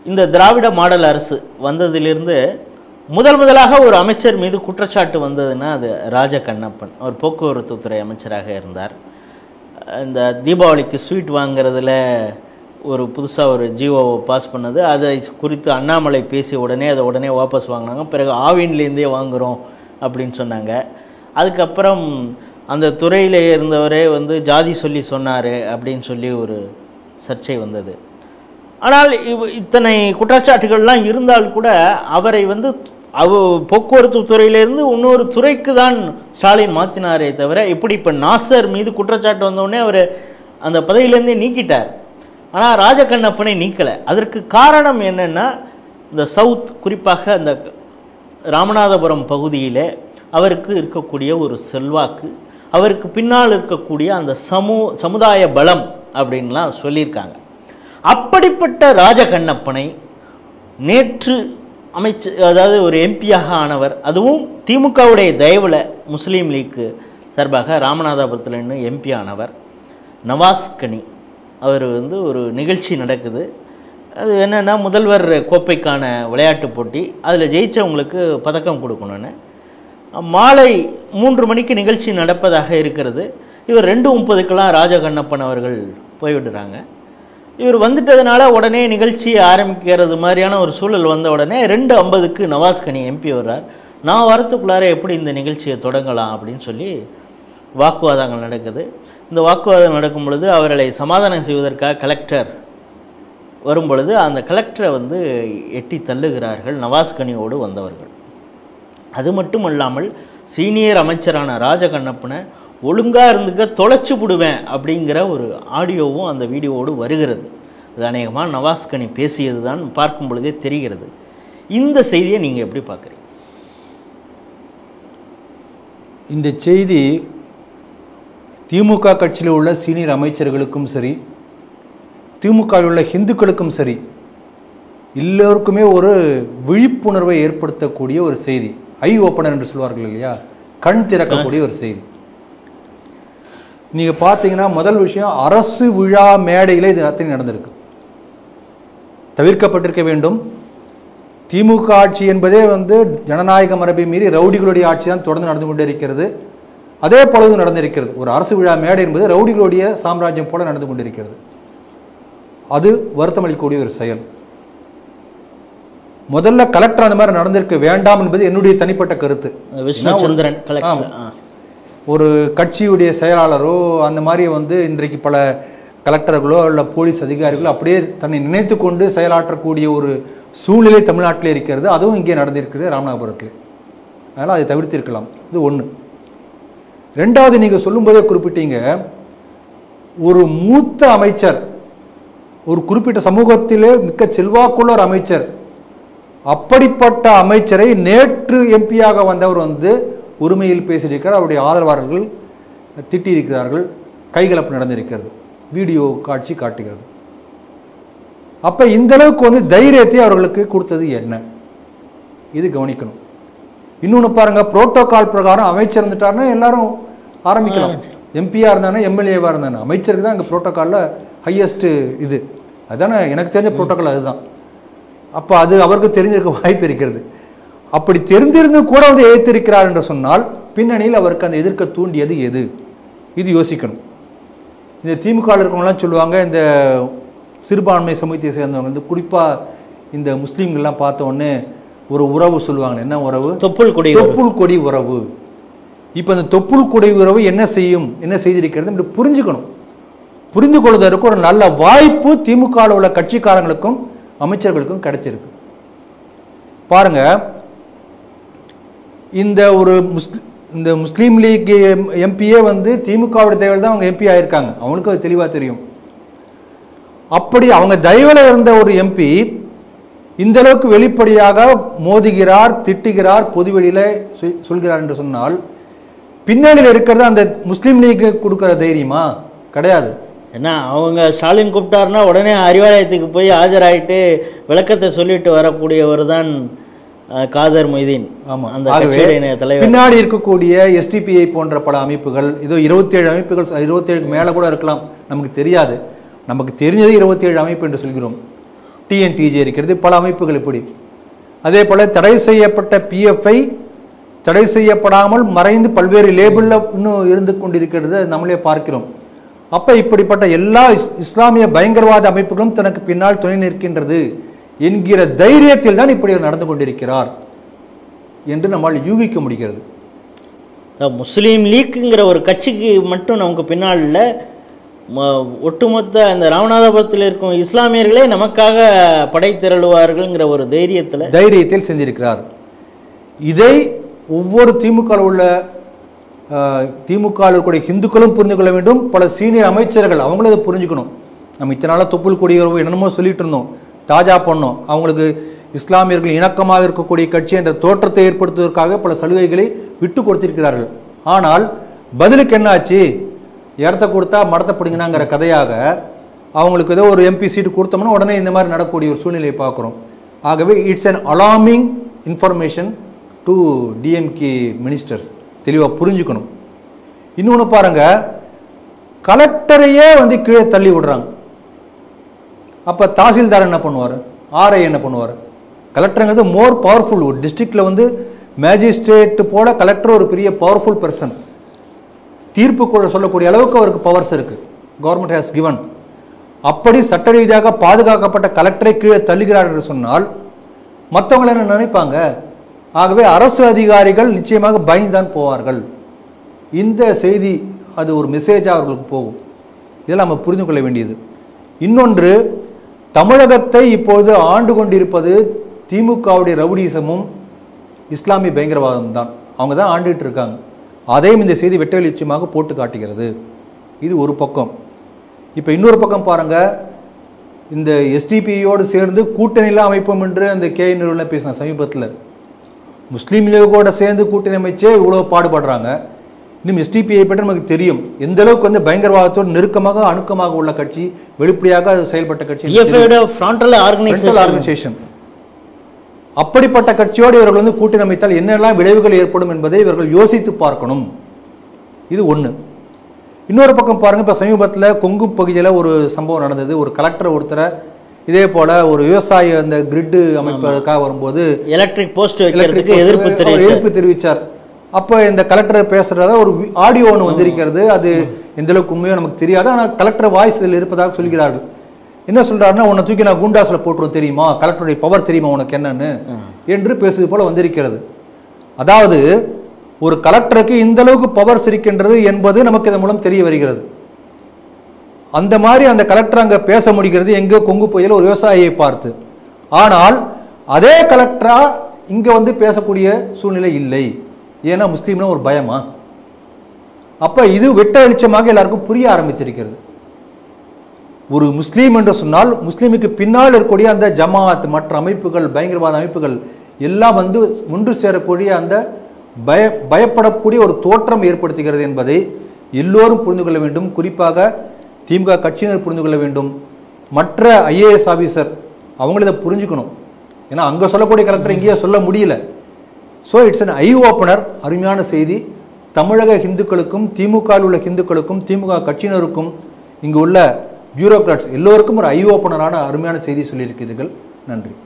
இந்த திராவிட மாடல் அரசு வந்ததிலிருந்து முதல் முதலாக ஒரு அமைச்சர் மீது குற்றச்சாட்டு வந்ததுன்னா அது ராஜ கண்ணப்பன் அவர் போக்குவரத்து துறை அமைச்சராக இருந்தார் இந்த தீபாவளிக்கு ஸ்வீட் வாங்குறதுல ஒரு புதுசாக ஒரு ஜியோவை பாஸ் பண்ணது அதை குறித்து அண்ணாமலை பேசிய உடனே அதை உடனே வாபஸ் வாங்கினாங்க பிறகு ஆவின்லேருந்தே வாங்குகிறோம் அப்படின்னு சொன்னாங்க அதுக்கப்புறம் அந்த துறையில் இருந்தவரே வந்து ஜாதி சொல்லி சொன்னார் அப்படின்னு சொல்லி ஒரு சர்ச்சை வந்தது ஆனால் இவ் இத்தனை குற்றச்சாட்டுகள்லாம் இருந்தால் கூட அவரை வந்து அவ போக்குவரத்து துறையிலிருந்து இன்னொரு துறைக்கு தான் ஸ்டாலின் மாற்றினாரே தவிர இப்படி இப்போ நாசர் மீது குற்றச்சாட்டு வந்தோடனே அவர் அந்த பதவியிலேருந்தே நீக்கிட்டார் ஆனால் ராஜகண்ணப்பனை நீக்கலை அதற்கு காரணம் என்னென்னா இந்த சவுத் குறிப்பாக அந்த ராமநாதபுரம் பகுதியிலே அவருக்கு இருக்கக்கூடிய ஒரு செல்வாக்கு அவருக்கு பின்னால் இருக்கக்கூடிய அந்த சமூ சமுதாய பலம் அப்படின்லாம் சொல்லியிருக்காங்க அப்படிப்பட்ட ராஜகண்ணப்பனை நேற்று அமைச்சு அதாவது ஒரு எம்பியாக ஆனவர் அதுவும் திமுகவுடைய தயவில் முஸ்லீம் லீக்கு சார்பாக ராமநாதபுரத்தில் இன்னும் எம்பி ஆனவர் நவாஸ் கனி அவர் வந்து ஒரு நிகழ்ச்சி நடக்குது அது என்னென்னா முதல்வர் கோப்பைக்கான விளையாட்டு போட்டி அதில் ஜெயித்தவங்களுக்கு பதக்கம் கொடுக்கணும்னு மாலை மூன்று மணிக்கு நிகழ்ச்சி நடப்பதாக இருக்கிறது இவர் ரெண்டு முப்பதுக்கெல்லாம் ராஜகண்ணப்பன் அவர்கள் போய்விடுறாங்க இவர் வந்துட்டதுனால உடனே நிகழ்ச்சி ஆரம்பிக்கிறது மாதிரியான ஒரு சூழல் வந்த உடனே ரெண்டு ஐம்பதுக்கு நவாஸ்கனி எம்பி வர்றார் நான் வரத்துக்குள்ளார எப்படி இந்த நிகழ்ச்சியை தொடங்கலாம் அப்படின்னு சொல்லி வாக்குவாதங்கள் நடக்குது இந்த வாக்குவாதம் நடக்கும் பொழுது அவர்களை சமாதானம் செய்வதற்காக கலெக்டர் வரும் பொழுது அந்த கலெக்டரை வந்து எட்டி தள்ளுகிறார்கள் நவாஸ்கனியோடு வந்தவர்கள் அது மட்டும் இல்லாமல் சீனியர் அமைச்சரான ராஜகண்ணப்பனை ஒழுங்காக இருந்துக்க தொலைச்சு விடுவேன் அப்படிங்கிற ஒரு ஆடியோவும் அந்த வீடியோவோடு வருகிறது அது அநேகமாக நவாஸ்கனி பேசியது தான் பார்க்கும் பொழுதே தெரிகிறது இந்த செய்தியை நீங்கள் எப்படி பார்க்குறீங்க இந்த செய்தி திமுக கட்சியில் உள்ள சீனியர் அமைச்சர்களுக்கும் சரி திமுகவில் உள்ள இந்துக்களுக்கும் சரி எல்லோருக்குமே ஒரு விழிப்புணர்வை ஏற்படுத்தக்கூடிய ஒரு செய்தி ஐ ஓப்பனர் என்று சொல்வார்கள் இல்லையா கண் திறக்கக்கூடிய ஒரு செய்தி நீங்க பார்த்தீங்கன்னா முதல் விஷயம் அரசு விழா மேடையில் இது அத்தனை நடந்திருக்கு தவிர்க்கப்பட்டிருக்க வேண்டும் திமுக ஆட்சி என்பதே வந்து ஜனநாயக மரபை மீறி ரவுடிகளுடைய ஆட்சி தான் தொடர்ந்து நடந்து கொண்டே இருக்கிறது அதே பொழுது நடந்திருக்கிறது ஒரு அரசு விழா மேடை என்பது ரவுடிகளுடைய சாம்ராஜ்யம் போல நடந்து கொண்டிருக்கிறது அது வருத்தமளிக்கக்கூடிய ஒரு செயல் முதல்ல கலெக்டர் அந்த மாதிரி நடந்திருக்க வேண்டாம் என்பது என்னுடைய தனிப்பட்ட கருத்து விஷ்ணுச்சந்திரன் கலெக்டர் ஆ ஒரு கட்சியுடைய செயலாளரோ அந்த மாதிரி வந்து இன்றைக்கு பல கலெக்டர்களோ இல்லை போலீஸ் அதிகாரிகளோ அப்படியே தன்னை நினைத்து கொண்டு செயலாற்றக்கூடிய ஒரு சூழ்நிலை தமிழ்நாட்டில் இருக்கிறது அதுவும் இங்கே நடந்திருக்கிறது ராமநாதபுரத்தில் அதனால் அதை தவிர்த்திருக்கலாம் இது ஒன்று ரெண்டாவது நீங்கள் சொல்லும்போதே குறிப்பிட்டீங்க ஒரு மூத்த அமைச்சர் ஒரு குறிப்பிட்ட சமூகத்திலே மிக்க செல்வாக்குள்ள ஒரு அமைச்சர் அப்படிப்பட்ட அமைச்சரை நேற்று எம்பியாக வந்தவர் வந்து உரிமையில் பேசியிருக்கிறார் அவருடைய ஆதரவாளர்கள் திட்டியிருக்கிறார்கள் கைகலப்பு நடந்திருக்கிறது வீடியோ காட்சி காட்டுகிறது அப்ப இந்த அளவுக்கு வந்து தைரியத்தை அவர்களுக்கு கொடுத்தது என்ன இது கவனிக்கணும் இன்னொன்று பாருங்க புரோட்டோகால் பிரகாரம் அமைச்சர் இருந்துட்டாருன்னா எல்லாரும் ஆரம்பிக்கலாம் எம்பியா இருந்தானே எம்எல்ஏவா இருந்தானே அமைச்சருக்கு தான் இங்கே புரோட்டோகாலில் ஹையஸ்ட் இது அதுதானே எனக்கு தெரிஞ்ச புரோட்டோகால் அதுதான் அப்போ அது அவருக்கு தெரிஞ்சிருக்க வாய்ப்பு இருக்கிறது அப்படி தெரிந்திருந்து கூட வந்து எதிர்த்திருக்கிறார் என்று சொன்னால் பின்னணியில் அவருக்கு அந்த எதிர்க்க தூண்டியது எது இது யோசிக்கணும் இந்த திமுக இருக்கவங்கலாம் சொல்லுவாங்க இந்த சிறுபான்மை சமூகத்தை சேர்ந்தவங்க வந்து குறிப்பாக இந்த முஸ்லீம்கள்லாம் பார்த்த உடனே ஒரு உறவு சொல்லுவாங்க என்ன உறவு தொப்புள் கொடி தொப்புள் கொடி உறவு இப்போ இந்த தொப்புள் கொடி உறவு என்ன செய்யும் என்ன செய்திருக்கிறது இப்படி புரிஞ்சுக்கணும் புரிந்து கொள்வதற்கு ஒரு நல்ல வாய்ப்பு திமுக உள்ள கட்சிக்காரங்களுக்கும் அமைச்சர்களுக்கும் கிடைச்சிருக்கு பாருங்க இந்த ஒரு முஸ்லி இந்த முஸ்லீம் லீக் எம்பியே வந்து திமுகவுடைய தயவில் தான் அவங்க எம்பி ஆயிருக்காங்க அவங்களுக்கு அது தெளிவாக தெரியும் அப்படி அவங்க தயவில் இருந்த ஒரு எம்பி இந்த அளவுக்கு வெளிப்படையாக மோதுகிறார் திட்டுகிறார் பொதுவெளியில சொல்- சொல்கிறார் என்று சொன்னால் பின்னணியில் இருக்கிறது அந்த முஸ்லீம் லீக் கொடுக்கிற தைரியமா கிடையாது ஏன்னா அவங்க ஸ்டாலின் கூப்பிட்டாருன்னா உடனே அறிவாலயத்துக்கு போய் ஆஜராயிட்டு விளக்கத்தை சொல்லிட்டு வரக்கூடியவர் தான் அஹ், காதர் மொய்தீன் ஆமா அந்த ஆகவே கட்சியுடைய தலைவர் பின்னாடி இருக்கக்கூடிய எஸ்டிபிஐ போன்ற பல அமைப்புகள் இதோ 27 அமைப்புகள் 27 மேல கூட இருக்கலாம் நமக்கு தெரியாது நமக்கு தெரிஞ்சது 27 அமைப்பு என்று சொல்கிறோம் டிஎன்டிஜே இருக்கிறது பல அமைப்புகள் இப்படி அதே போல தடை செய்யப்பட்ட பிஎஃப்ஐ தடை செய்யப்படாமல் மறைந்து பல்வேறு லேபிளில் இன்னும் இருந்து கொண்டிருக்கிறது அதை நம்மளே பார்க்கிறோம் அப்ப இப்படிப்பட்ட எல்லா இஸ்- இஸ்லாமிய பயங்கரவாத அமைப்புகளும் தனக்கு பின்னால் துணை நிற்கின்றது என்கிற தைரியத்தில் தான் இப்படி அவர் நடந்து கொண்டிருக்கிறார் என்று நம்மால் யூகிக்க முடிகிறது அதான் முஸ்லீம் லீக்குங்கிற ஒரு கட்சிக்கு மட்டும் நமக்கு பின்னால் இல்ல, ம- ஒட்டுமொத்த அந்த ராமநாதபுரத்தில் இருக்கும் இஸ்லாமியர்களே நமக்காக படை திரளுவார்கள்ங்கிற ஒரு தைரியத்துல தைரியத்தில் செஞ்சிருக்கிறார் இதை ஒவ்வொரு திமுக உள்ள திமுக இருக்கக்கூடிய இந்துக்களும் புரிந்து கொள்ள வேண்டும் பல சீனியர் அமைச்சர்கள் அவங்களும் இதை புரிஞ்சுக்கணும் நம்ம இத்தனை நாளாக தொப்புள் கொடிகிறோம் என்னென்னமோ சொல்லிட்டு இருந்தோம் தாஜா பண்ணோம் அவங்களுக்கு இஸ்லாமியர்கள் இணக்கமாக இருக்கக்கூடிய கட்சி என்ற தோற்றத்தை ஏற்படுத்துவதற்காக பல சலுகைகளை விட்டு கொடுத்திருக்கிறார்கள் ஆனால் பதிலுக்கு என்னாச்சு இடத்த கொடுத்தா மடத்தை பிடிங்கினாங்கிற கதையாக அவங்களுக்கு ஏதோ ஒரு எம்பி சீட்டு கொடுத்தோம்னா உடனே இந்த மாதிரி நடக்கக்கூடிய ஒரு சூழ்நிலையை பார்க்குறோம் ஆகவே it's an alarming information to DMK ministers தெளிவாக புரிஞ்சுக்கணும் இன்னொன்று பாருங்க கலெக்டரையே வந்து கீழே தள்ளி விடுறாங்க அப்போ தாசில்தார் என்ன பண்ணுவார் ஆர்ஐ என்ன பண்ணுவார் கலெக்டருங்கிறது மோர் பவர்ஃபுல் ஒரு டிஸ்ட்ரிக்டில் வந்து மேஜிஸ்ட்ரேட் போல கலெக்டர் ஒரு பெரிய பவர்ஃபுல் பர்சன் தீர்ப்பு கொ- சொல்லக்கூடிய அளவுக்கு அவருக்கு பவர்ஸ் இருக்கு கவர்மெண்ட் ஹேஸ் given அப்படி சட்ட ரீதியாக பாதுகாக்கப்பட்ட கலெக்டரை கீழே தள்ளுகிறார் என்று சொன்னால் மற்றவங்க என்ன நினைப்பாங்க ஆகவே அரசு அதிகாரிகள் நிச்சயமாக பயந்துதான் போவார்கள் இந்த செய்தி அது ஒரு மெசேஜாக அவர்களுக்கு போகும் இதெல்லாம் நம்ம புரிந்து கொள்ள வேண்டியது இன்னொன்று தமிழகத்தை இப்போது ஆண்டு கொண்டிருப்பது திமுகவுடைய ரவுடிசமும் இஸ்லாமிய பயங்கரவாதம் தான் அவங்க தான் ஆண்டுகிட்டு இருக்காங்க அதையும் இந்த செய்தி வெட்ட வெளிச்சமாக போட்டு காட்டுகிறது இது ஒரு பக்கம் இப்போ இன்னொரு பக்கம் பாருங்க இந்த எஸ்டிபியோடு சேர்ந்து கூட்டணிலாம் அமைப்போம் என்று அந்த கே நிறுவனம் பேசின சமீபத்தில் முஸ்லீம் லீகோட சேர்ந்து கூட்டணி அமைச்சே இவ்வளோ பாடுபடுறாங்க இன்னும் எஸ்டிபிஐ பற்றி நமக்கு தெரியும் எந்த அளவுக்கு வந்து பயங்கரவாதத்தோடு நெருக்கமாக அணுக்கமாக உள்ள கட்சி வெளிப்படையாக அது செயல்பட்ட கட்சி பிஎஃப்ஐயோட ஃப்ராண்டல் Frontal ஆர்கனைசேஷன் organization. அப்படிப்பட்ட கட்சியோடு இவர்கள் வந்து கூட்டணி அமைத்தால் என்னெல்லாம் விளைவுகள் ஏற்படும் என்பதை இவர்கள் யோசித்து பார்க்கணும் இது ஒண்ணு இன்னொரு பக்கம் பாருங்க இப்ப சமீபத்துல கொங்கு பகுதியில ஒரு சம்பவம் நடந்தது ஒரு கலெக்டர் ஒருத்தரை இதே போல ஒரு விவசாய அந்த கிரிட்டு அமைப்பதற்காக வரும்போது எலக்ட்ரிக் போஸ்ட் electric வைக்கிறதுக்கு எதிர்ப்பு அவர் தெரிவிச்சு எதிர்ப்பு தெரிவிச்சார் அப்ப இந்த கலெக்டர் பேசுறத ஒரு ஆடியோ ஒன்று வந்திருக்கிறது அது எந்த அளவுக்கு உண்மையோ நமக்கு தெரியாது ஆனால் கலெக்டர் வாய்ஸ் இதில் இருப்பதாக சொல்கிறார்கள் என்ன சொல்றாருன்னா உன்னை தூக்கி நான் குண்டாஸ்ல போட்டுரும் தெரியுமா கலெக்டருடைய பவர் தெரியுமா உனக்கு என்னன்னு என்று பேசுவது போல வந்திருக்கிறது அதாவது ஒரு கலெக்டருக்கு இந்த அளவுக்கு பவர்ஸ் இருக்கின்றது என்பது நமக்கு இதன் மூலம் தெரிய வருகிறது அந்த மாதிரி அந்த கலெக்டர் அங்க பேச முடிகிறது எங்க கொங்கு புயல் ஒரு விவசாயியை பார்த்து ஆனால் அதே கலெக்டரா இங்க வந்து பேசக்கூடிய சூழ்நிலை இல்லை ஏன்னா முஸ்லீம்னா ஒரு பயமா அப்ப இது வெட்ட வெளிச்சமாக எல்லாருக்கும் புரிய ஆரம்பித்திருக்கிறது ஒரு முஸ்லீம் என்று சொன்னால் முஸ்லீமுக்கு பின்னால் இருக்கக்கூடிய அந்த ஜமாத் மற்ற அமைப்புகள் பயங்கரவாத அமைப்புகள் எல்லாம் வந்து ஒன்று சேரக்கூடிய அந்த பய பயப்படக்கூடிய ஒரு தோற்றம் ஏற்படுத்துகிறது என்பதை எல்லோரும் புரிந்து கொள்ள வேண்டும் குறிப்பாக திமுக கட்சியினர் புரிந்து கொள்ள வேண்டும் மற்ற ஐஏஎஸ் ஆபீசர் அவங்களும் இதை புரிஞ்சுக்கணும் ஏன்னா அங்கே சொல்லக்கூடிய கலெக்டர் இங்கேயே சொல்ல முடியல so it's an eye opener அருமையான செய்தி தமிழக இந்துக்களுக்கும் திமுக உள்ள இந்துக்களுக்கும் திமுக கட்சியினருக்கும் இங்கு உள்ள பியூரோக்ராட்ஸ் எல்லோருக்கும் ஒரு ஐ ஓப்பனரான அருமையான செய்தி சொல்லியிருக்கிறீர்கள் நன்றி